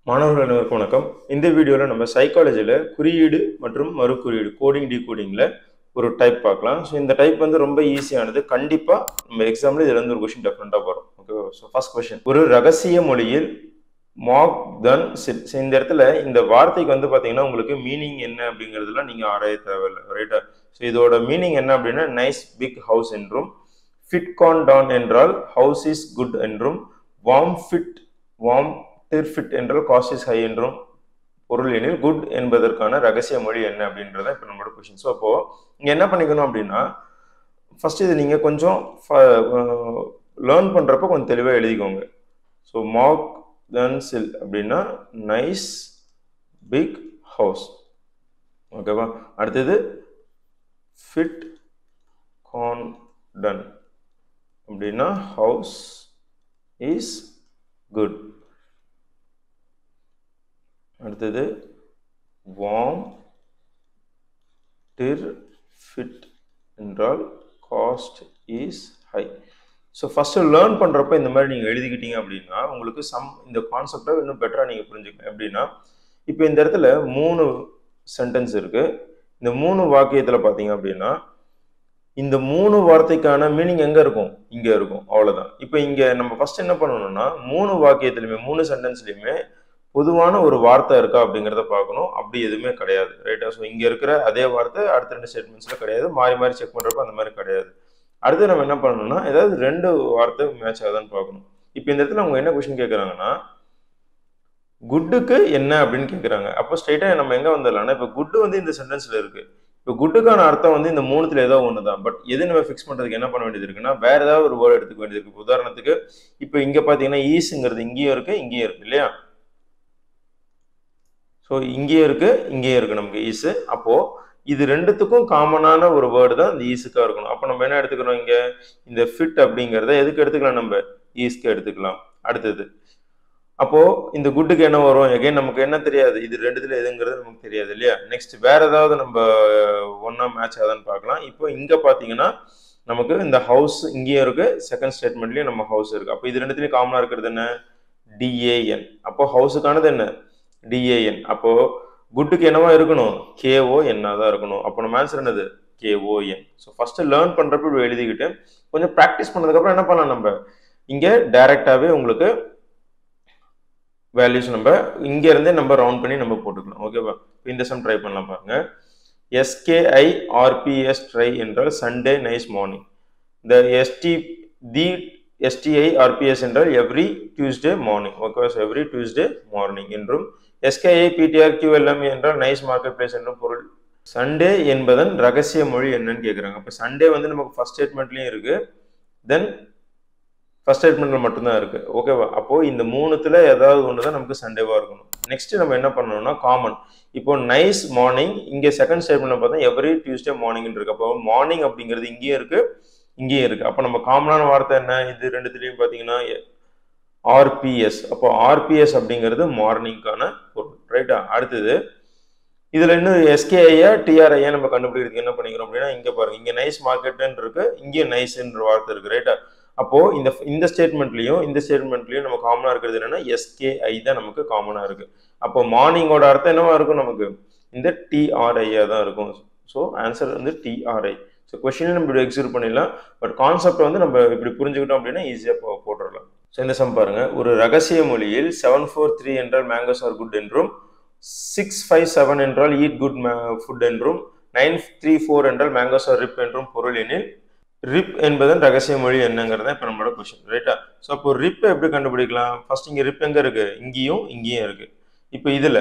மாணவர்கள் அனைவருக்கும் வணக்கம் இந்த வீடியோவில் நம்ம சைக்காலஜியில் குறியீடு மற்றும் மறுகுறியீடு கோடிங் டிகோடிங்கில் ஒரு டைப் பார்க்கலாம் ஸோ இந்த டைப் வந்து ரொம்ப ஈஸியானது கண்டிப்பாக நம்ம எக்ஸாமில் இதுல இருந்து ஒரு கொஷின் டெஃபினட்டாக வரும் ஓகே ஸோ ஃபர்ஸ்ட் கொஷின் ஒரு ரகசிய மொழியில் மாக் தன் சிட் ஸோ இந்த இடத்துல இந்த வார்த்தைக்கு வந்து பார்த்தீங்கன்னா உங்களுக்கு மீனிங் என்ன அப்படிங்கிறதுலாம் நீங்கள் ஆராய தேவையில்லை ரைட்டா ஸோ இதோட மீனிங் என்ன அப்படின்னா நைஸ் பிக் ஹவுஸ் என்றும் ஃபிட் கான் டான் என்றால் ஹவுஸ் இஸ் குட் என்றும் வார்ம் ஃபிட் வார்ம் டிர்ஃபிட் என்றால் காஸ்ட் இஸ் ஹை என்றும் பொருள் எனில் குட் என்பதற்கான ரகசிய மொழி என்ன அப்படின்றத இப்போ நம்மளோட கொஷின் ஸோ அப்போ இங்கே என்ன பண்ணிக்கணும் அப்படின்னா ஃபர்ஸ்ட் இது நீங்கள் கொஞ்சம் லேர்ன் பண்ணுறப்ப கொஞ்சம் தெளிவாக எழுதிக்கோங்க ஸோ மாக் தன் சில் அப்படின்னா நைஸ் பிக் ஹவுஸ் ஓகேவா அடுத்தது ஃபிட் கான் டன் அப்படின்னா ஹவுஸ் இஸ் குட் அடுத்தது வார்ம் டிர் ஃபிட் என்றால் cost is high so first learn பண்ணுறப்ப இந்த மாதிரி நீங்கள் எழுதிக்கிட்டீங்க அப்படின்னா உங்களுக்கு சம் இந்த கான்செப்டை இன்னும் பெட்டராக நீங்கள் புரிஞ்சுக்கணும் எப்படின்னா இப்போ இந்த இடத்துல மூணு சென்டென்ஸ் இருக்குது இந்த மூணு வாக்கியத்தில் பார்த்தீங்க அப்படின்னா இந்த மூணு வார்த்தைக்கான மீனிங் எங்கே இருக்கும் இங்கே இருக்கும் அவ்வளோதான் இப்போ இங்கே நம்ம ஃபர்ஸ்ட் என்ன பண்ணணும்னா மூணு வாக்கியத்துலையுமே மூணு சென்டென்ஸ்லையுமே பொதுவான ஒரு வார்த்தை இருக்கா அப்படிங்கிறத பார்க்கணும் அப்படி எதுவுமே கிடையாது ரைட்டா ஸோ இங்கே இருக்கிற அதே வார்த்தை அடுத்த ரெண்டு ஸ்டேட்மெண்ட்ஸில் கிடையாது மாறி மாறி செக் பண்ணுறப்ப அந்த மாதிரி கிடையாது அடுத்து நம்ம என்ன பண்ணணும்னா ஏதாவது ரெண்டு வார்த்தை மேட்ச் ஆகுதான்னு பார்க்கணும் இப்போ இந்த இடத்துல அவங்க என்ன கொஷின் கேட்குறாங்கன்னா குட்டுக்கு என்ன அப்படின்னு கேட்குறாங்க அப்போ ஸ்ட்ரைட்டாக நம்ம எங்கே வந்துடலாம்னா இப்போ குட்டு வந்து இந்த சென்டென்ஸில் இருக்குது இப்போ குட்டுக்கான அர்த்தம் வந்து இந்த மூணுத்துல ஏதோ ஒன்று தான் பட் எது நம்ம ஃபிக்ஸ் பண்ணுறதுக்கு என்ன பண்ண வேண்டியது இருக்குன்னா வேற ஏதாவது ஒரு வேர்டு எடுத்துக்க வேண்டியது இருக்கு உதாரணத்துக்கு இப்போ இங்கே பார்த்தீங்கன்னா ஈஸுங்கிறது இங்கேயும் இருக்குது இங்கேயும் இருக்குது இல்லையா ஸோ இங்கேயே இருக்கு இங்கேயே இருக்கு நமக்கு ஈஸு அப்போ இது ரெண்டுத்துக்கும் காமனான ஒரு வேர்டு தான் இந்த ஈஸுக்காக இருக்கணும் அப்போ நம்ம என்ன எடுத்துக்கிறோம் இங்க இந்த ஃபிட் அப்படிங்கிறத எதுக்கு எடுத்துக்கலாம் நம்ம ஈஸ்க்கு எடுத்துக்கலாம் அடுத்தது அப்போ இந்த குட்டுக்கு என்ன வரும் எகைன் நமக்கு என்ன தெரியாது இது ரெண்டுத்துல எதுங்கிறது நமக்கு தெரியாது இல்லையா நெக்ஸ்ட் வேற ஏதாவது நம்ம ஒன்னா மேட்ச் ஆகுதான்னு பார்க்கலாம் இப்போ இங்க பாத்தீங்கன்னா நமக்கு இந்த ஹவுஸ் இங்கேயும் இருக்கு செகண்ட் ஸ்டேட்மெண்ட்லயும் நம்ம ஹவுஸ் இருக்கு அப்போ இது ரெண்டுத்துலயும் காமனா இருக்கிறது என்ன டிஏஎன் அப்போ ஹவுஸுக்கானது என்ன டிஏஎன் அப்போ குட்டுக்கு என்னவா இருக்கணும் கேஓ என்ன தான் இருக்கணும் அப்போ நம்ம ஆன்சர் என்னது கேஓஎன் ஸோ ஃபர்ஸ்ட் லேர்ன் பண்றப்ப இப்படி எழுதிக்கிட்டு கொஞ்சம் ப்ராக்டிஸ் பண்ணதுக்கப்புறம் என்ன பண்ணலாம் நம்ம இங்க டைரக்டாவே உங்களுக்கு வேல்யூஸ் நம்ம இங்க இருந்தே நம்ம ரவுண்ட் பண்ணி நம்ம போட்டுக்கலாம் ஓகேவா இந்த சம் ட்ரை பண்ணலாம் பாருங்க எஸ்கேஐ ஆர்பிஎஸ் ட்ரை என்றால் சண்டே நைஸ் மார்னிங் இந்த எஸ்டி தி எஸ்டிஐ ஆர்பிஎஸ் என்றால் every Tuesday morning okay so every Tuesday morning என்றும் எஸ்கேஐ பிடிஆர் கியூஎல்எம் என்றால் நைஸ் மார்க்கெட் பிளேஸ் என்றும் பொருள் சண்டே என்பதன் ரகசிய மொழி என்னன்னு கேட்குறாங்க இப்போ சண்டே வந்து நமக்கு ஃபர்ஸ்ட் ஸ்டேட்மெண்ட்லையும் இருக்கு தென் ஃபர்ஸ்ட் ஸ்டேட்மெண்ட்ல மட்டும்தான் இருக்கு ஓகேவா அப்போ இந்த மூணுத்துல ஏதாவது ஒன்று தான் நமக்கு சண்டேவா இருக்கணும் நெக்ஸ்ட் நம்ம என்ன பண்ணணும்னா காமன் இப்போ நைஸ் மார்னிங் இங்கே செகண்ட் ஸ்டேட்மெண்ட்ல பார்த்தா எவ்ரி டியூஸ்டே மார்னிங் இருக்கு அப்போ மார்னிங் அப்படிங்கிறது இங்கேயும் இருக்கு இங்கேயும் இருக்கு அப்போ நம்ம காமனான வார்த்தை என்ன இது ரெண்டுத்துலையும் பார்த்தீங்கன்னா ஆர்பிஎஸ் அப்போ ஆர்பிஎஸ் அப்படிங்கிறது மார்னிங்கான பொருள் ரைட்டா அடுத்தது இதுல இன்னும் எஸ்கேஐயா டிஆர்ஐயா நம்ம கண்டுபிடிக்கிறதுக்கு என்ன பண்ணிக்கிறோம் அப்படின்னா இங்க பாருங்க இங்க நைஸ் மார்க்கெட்னு இருக்கு இங்கே நைஸ்ன்ற வார்த்தை இருக்கு ரைட்டா அப்போ இந்த இந்த ஸ்டேட்மெண்ட்லயும் இந்த ஸ்டேட்மெண்ட்லயும் நம்ம காமனா இருக்கிறது என்னன்னா எஸ்கேஐ தான் நமக்கு காமனா இருக்கு அப்போ மார்னிங்கோட அர்த்தம் என்னவா இருக்கும் நமக்கு இந்த டிஆர்ஐயா தான் இருக்கும் ஸோ ஆன்சர் வந்து டிஆர்ஐ ஸோ கொஸ்டின் நம்ம இப்படி எக்ஸிக்யூட் பண்ணிடலாம் பட் கான்செப்ட் வந்து நம்ம இப்படி புரிஞ்சுக்கிட்டோம் அப்படின்னா ஈஸியாக போட்டுடலாம் ஸோ இந்த சம் பாருங்க ஒரு ரகசிய மொழியில் செவன் ஃபோர் த்ரீ என்றால் மேங்கோஸ் ஆர் குட் என்றும் சிக்ஸ் ஃபைவ் செவன் என்றால் ஈட் குட் ஃபுட் என்றும் நைன் த்ரீ ஃபோர் என்றால் மேங்கோஸ் ஆர் ரிப் என்றும் பொருள் எனில் ரிப் என்பதன் ரகசிய மொழி என்னங்கிறத இப்போ நம்மளோட கொஸ்டின் ரைட்டா ஸோ அப்போ ரிப் எப்படி கண்டுபிடிக்கலாம் ஃபர்ஸ்ட் இங்கே ரிப் எங்கே இருக்கு இங்கேயும் இங்கேயும் இருக்கு இப்போ இதில்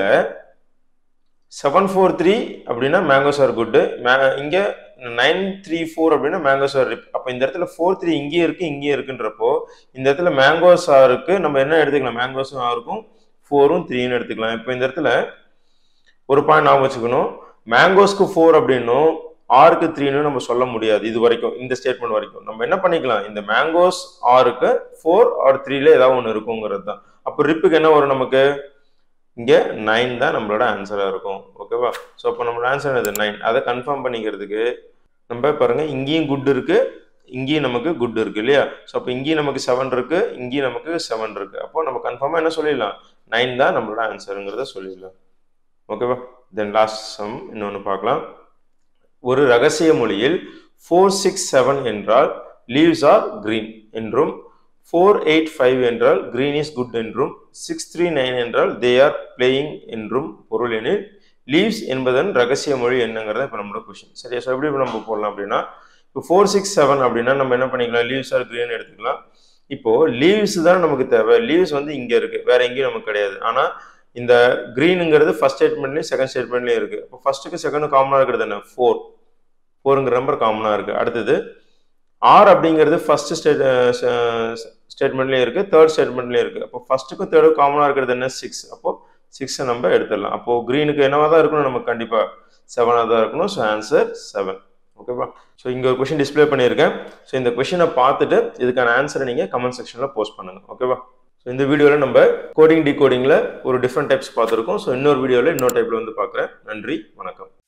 செவன் ஃபோர் த்ரீ அப்படின்னா மேங்கோஸ் ஆர் குட்டு இங்கே நைன் த்ரீ ஃபோர் அப்படின்னா மேங்கோஸ் ஆர் ரிப் அப்போ இந்த இடத்துல ஃபோர் த்ரீ இங்கேயே இருக்கு இங்கேயே இருக்குன்றப்போ இந்த இடத்துல மேங்கோஸ் ஆருக்கு நம்ம என்ன எடுத்துக்கலாம் மேங்கோஸும் ஆருக்கும் ஃபோரும் த்ரீன்னு எடுத்துக்கலாம் இப்போ இந்த இடத்துல ஒரு பாயிண்ட் ஞாபகம் வச்சுக்கணும் மேங்கோஸ்க்கு ஃபோர் அப்படின்னும் ஆருக்கு த்ரீன்னு நம்ம சொல்ல முடியாது இது வரைக்கும் இந்த ஸ்டேட்மெண்ட் வரைக்கும் நம்ம என்ன பண்ணிக்கலாம் இந்த மேங்கோஸ் ஆருக்கு ஃபோர் ஆர் த்ரீல ஏதாவது ஒன்று இருக்குங்கிறது தான் அப்போ ரிப்புக்கு என்ன வரும் நமக்கு இங்கே நைன் தான் நம்மளோட ஆன்சராக இருக்கும் ஓகேவா ஸோ அப்போ நம்மளோட ஆன்சர் என்னது நைன் அதை கன்ஃபார்ம் பண்ணிக்கிறதுக்கு நம்ம பாருங்க இங்கேயும் குட் இருக்கு இங்கேயும் நமக்கு குட் இருக்கு இல்லையா ஸோ அப்போ இங்கேயும் நமக்கு செவன் இருக்கு இங்கேயும் நமக்கு செவன் இருக்கு அப்போ நம்ம கன்ஃபார்மாக என்ன சொல்லிடலாம் நைன் தான் நம்மளோட ஆன்சருங்கிறத சொல்லிடலாம் ஓகேவா தென் லாஸ்ட் சம் இன்னொன்று பார்க்கலாம் ஒரு ரகசிய மொழியில் ஃபோர் சிக்ஸ் செவன் என்றால் லீவ்ஸ் ஆர் கிரீன் என்றும் ஃபோர் எயிட் ஃபைவ் என்றால் கிரீன் இஸ் குட் என்றும் சிக்ஸ் த்ரீ நைன் என்றால் தே ஆர் பிளேயிங் என்றும் பொருள் எனில் லீவ்ஸ் என்பதன் ரகசிய மொழி என்னங்கிறத இப்போ நம்மளோட கொஷின் சரியா ஸோ எப்படி இப்போ நம்ம போடலாம் அப்படின்னா இப்போ ஃபோர் சிக்ஸ் செவன் அப்படின்னா நம்ம என்ன பண்ணிக்கலாம் லீவ்ஸ் ஆர் கிரீன் எடுத்துக்கலாம் இப்போ லீவ்ஸ் தான் நமக்கு தேவை லீவ்ஸ் வந்து இங்கே இருக்கு வேற எங்கேயும் நமக்கு கிடையாது ஆனால் இந்த கிரீனுங்கிறது ஃபர்ஸ்ட் ஸ்டேட்மெண்ட்லையும் செகண்ட் ஸ்டேட்மெண்ட்லையும் இருக்கு இப்போ ஃபர்ஸ்ட்டுக்கு செகண்டும் காமனாக இருக்கிறது என்ன ஃபோர் ஃபோருங்கிற நம்பர் காமனாக இருக்கு அடுத்தது ஆர் அப்படிங்கிறது ஃபர்ஸ்ட் ஸ்டேட் ஸ்டேட்மெண்ட்லேயும் இருக்கு தேர்ட் ஸ்டேட்மெண்ட்லேயும் இருக்கு அப்போ ஃபர்ஸ்ட்டுக்கும் தேர்டும் காமனாக இருக்கிறது என்ன சிக்ஸ் அப்போ சிக்ஸை நம்ம எடுத்துடலாம் அப்போ க்ரீனுக்கு என்னவா தான் இருக்கணும் நமக்கு கண்டிப்பாக செவனாக தான் இருக்கணும் ஸோ ஆன்சர் செவன் ஓகேவா ஸோ இங்கே ஒரு கொஷின் டிஸ்பிளே பண்ணியிருக்கேன் ஸோ இந்த கொஷினை பார்த்துட்டு இதுக்கான ஆன்சரை நீங்கள் கமெண்ட் செக்ஷனில் போஸ்ட் பண்ணுங்கள் ஓகேவா ஸோ இந்த வீடியோவில் நம்ம கோடிங் டிகோடிங்கில் ஒரு டிஃப்ரெண்ட் டைப்ஸ் பார்த்துருக்கோம் ஸோ இன்னொரு வீடியோவில் இன்னொரு டைப்பில் வந்து பார்க்குறேன் நன்றி வணக்கம்